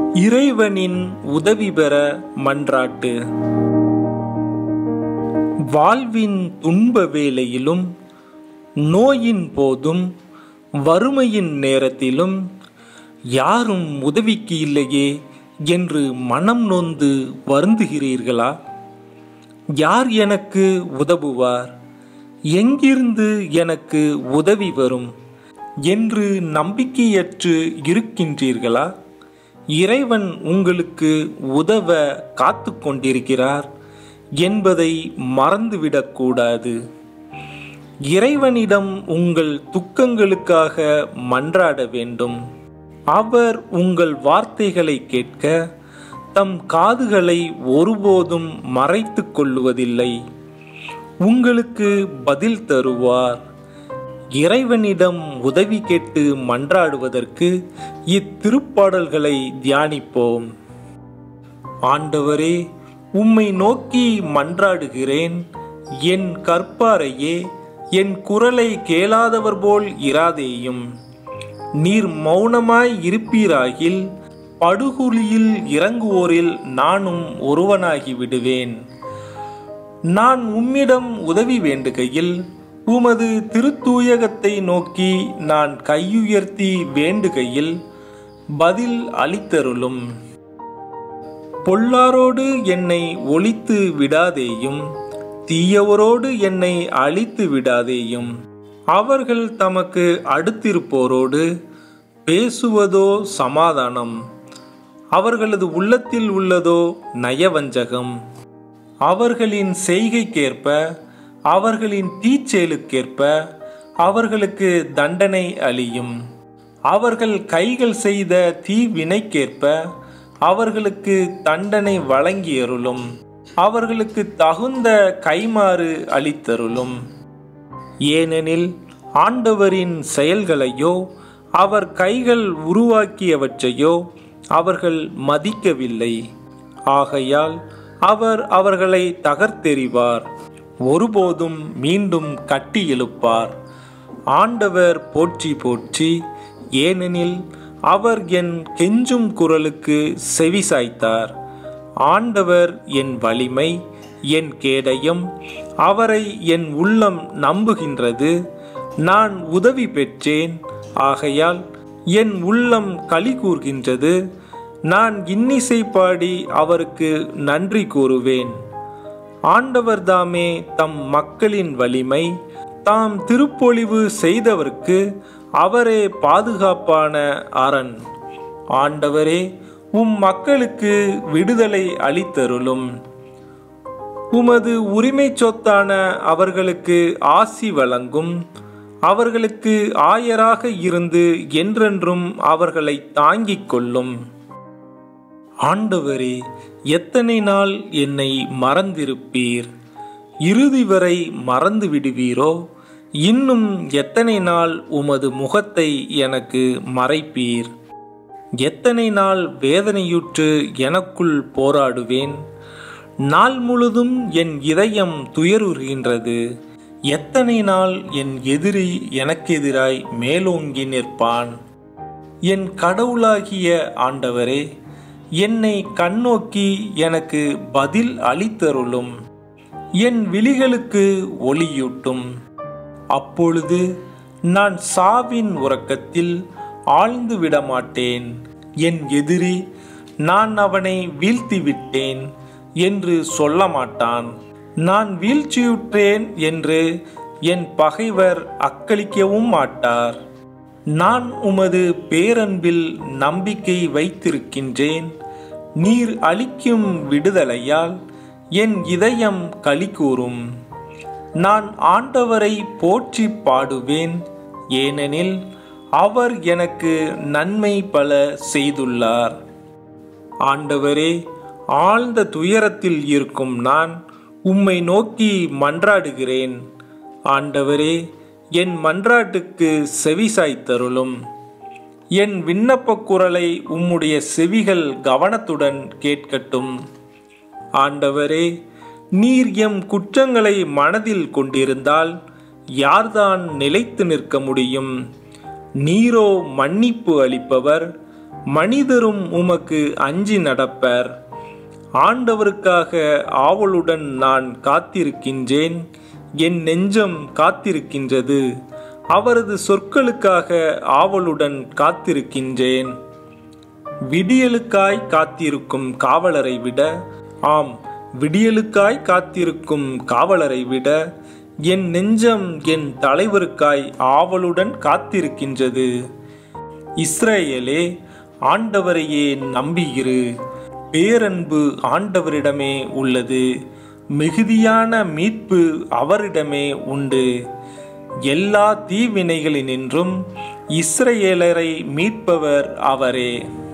இறைவனின் உதவி பெற மன்றாட்டு வாழ்வின் துன்ப வேளையிலும் நோயின் போதும் வறுமையின் நேரத்திலும் யாரும் உதவிக்கு இல்லையே என்று மனம் நொந்து வருந்துகிறீர்களா யார் எனக்கு உதவுவார் எங்கிருந்து எனக்கு உதவி வரும் என்று நம்பிக்கையற்று இருக்கின்றீர்களா இறைவன் உங்களுக்கு உதவ காத்து கொண்டிருக்கிறார் என்பதை மறந்துவிடக்கூடாது இறைவனிடம் உங்கள் துக்கங்களுக்காக மன்றாட வேண்டும் அவர் உங்கள் வார்த்தைகளை கேட்க தம் காதுகளை ஒருபோதும் மறைத்து கொள்ளுவதில்லை உங்களுக்கு பதில் தருவார் இறைவனிடம் உதவி கேட்டு மன்றாடுவதற்கு இத்திருப்பாடல்களை தியானிப்போம் ஆண்டவரே உம்மை நோக்கி மன்றாடுகிறேன் என் கற்பாரையே என் குரலை கேளாதவர் போல் இராதேயும் நீர் மௌனமாய் இருப்பீராகில் படுகுழியில் இறங்குவோரில் நானும் ஒருவனாகி விடுவேன் நான் உம்மிடம் உதவி வேண்டுகையில் உமது திருத்தூயகத்தை நோக்கி நான் கையுயர்த்தி வேண்டுகையில் பதில் அளித்தருளும் பொல்லாரோடு என்னை ஒழித்து விடாதேயும் தீயவரோடு என்னை அழித்து விடாதேயும் அவர்கள் தமக்கு அடுத்திருப்போரோடு பேசுவதோ சமாதானம் அவர்களது உள்ளத்தில் உள்ளதோ நயவஞ்சகம் அவர்களின் செய்கைக்கேற்ப அவர்களின் தீச்செயலுக்கேற்ப அவர்களுக்கு தண்டனை அளியும் அவர்கள் கைகள் செய்த தீவினைக்கேற்ப அவர்களுக்கு தண்டனை வழங்கியருளும் அவர்களுக்கு தகுந்த கைமாறு அளித்தருளும் ஏனெனில் ஆண்டவரின் செயல்களையோ அவர் கைகள் உருவாக்கியவற்றையோ அவர்கள் மதிக்கவில்லை ஆகையால் அவர் அவர்களை தகர்த்தெறிவார் ஒருபோதும் மீண்டும் கட்டி எழுப்பார் ஆண்டவர் போற்றி போற்றி ஏனெனில் அவர் என் கெஞ்சும் குரலுக்கு செவிசாய்த்தார் ஆண்டவர் என் வலிமை என் கேடயம் அவரை என் உள்ளம் நம்புகின்றது நான் உதவி பெற்றேன் ஆகையால் என் உள்ளம் களி கூர்கின்றது நான் இன்னிசை பாடி அவருக்கு நன்றி கூறுவேன் ஆண்டவர்தாமே தம் மக்களின் வலிமை தாம் திருப்பொழிவு செய்தவர்க்கு அவரே பாதுகாப்பான அரண் ஆண்டவரே உம் மக்களுக்கு விடுதலை அளித்தருளும் உமது உரிமை சொத்தான அவர்களுக்கு ஆசி வழங்கும் அவர்களுக்கு ஆயராக இருந்து என்றென்றும் அவர்களை தாங்கிக் கொள்ளும் ஆண்டவரே எத்தனை நாள் என்னை மறந்திருப்பீர் இறுதி வரை மறந்து விடுவீரோ இன்னும் எத்தனை நாள் உமது முகத்தை எனக்கு மறைப்பீர் எத்தனை நாள் வேதனையுற்று எனக்குள் போராடுவேன் நாள் முழுதும் என் இதயம் துயருகின்றது எத்தனை நாள் என் எதிரி எனக்கெதிராய் மேலோங்கி நிற்பான் என் கடவுளாகிய ஆண்டவரே என்னை கண்ணோக்கி எனக்கு பதில் அளித்தருளும் என் விழிகளுக்கு ஒளியூட்டும் அப்பொழுது நான் சாவின் உறக்கத்தில் ஆழ்ந்து விடமாட்டேன் என் எதிரி நான் அவனை வீழ்த்தி விட்டேன் என்று சொல்ல மாட்டான் நான் வீழ்ச்சியுற்றேன் என்று என் பகைவர் அக்களிக்கவும் மாட்டார் நான் உமது பேரன்பில் நம்பிக்கை வைத்திருக்கின்றேன் நீர் அளிக்கும் விடுதலையால் என் இதயம் களி கூறும் நான் ஆண்டவரை போற்றி பாடுவேன் ஏனெனில் அவர் எனக்கு நன்மை பல செய்துள்ளார் ஆண்டவரே ஆழ்ந்த துயரத்தில் இருக்கும் நான் உம்மை நோக்கி மன்றாடுகிறேன் ஆண்டவரே என் மன்றாட்டுக்கு செவிசாய்த்தருளும் என் விண்ணப்பக் குரலை உம்முடைய செவிகள் கவனத்துடன் கேட்கட்டும் ஆண்டவரே நீர் எம் குற்றங்களை மனதில் கொண்டிருந்தால் யார்தான் நிலைத்து நிற்க முடியும் நீரோ மன்னிப்பு அளிப்பவர் மனிதரும் உமக்கு அஞ்சி நடப்பர் ஆண்டவருக்காக ஆவலுடன் நான் காத்திருக்கின்றேன் என் நெஞ்சம் காத்திருக்கின்றது அவரது சொற்களுக்காக ஆவலுடன் காத்திருக்கின்றேன் விடியலுக்காய் காத்திருக்கும் காவலரை விட ஆம் விடியலுக்காய் காத்திருக்கும் காவலரை விட என் நெஞ்சம் என் தலைவருக்காய் ஆவலுடன் காத்திருக்கின்றது இஸ்ரேலே ஆண்டவரையே நம்பியிரு பேரன்பு ஆண்டவரிடமே உள்ளது மிகுதியான மீட்பு அவரிடமே உண்டு எல்லா தீவினைகளினின்றும் இஸ்ரேலரை மீட்பவர் அவரே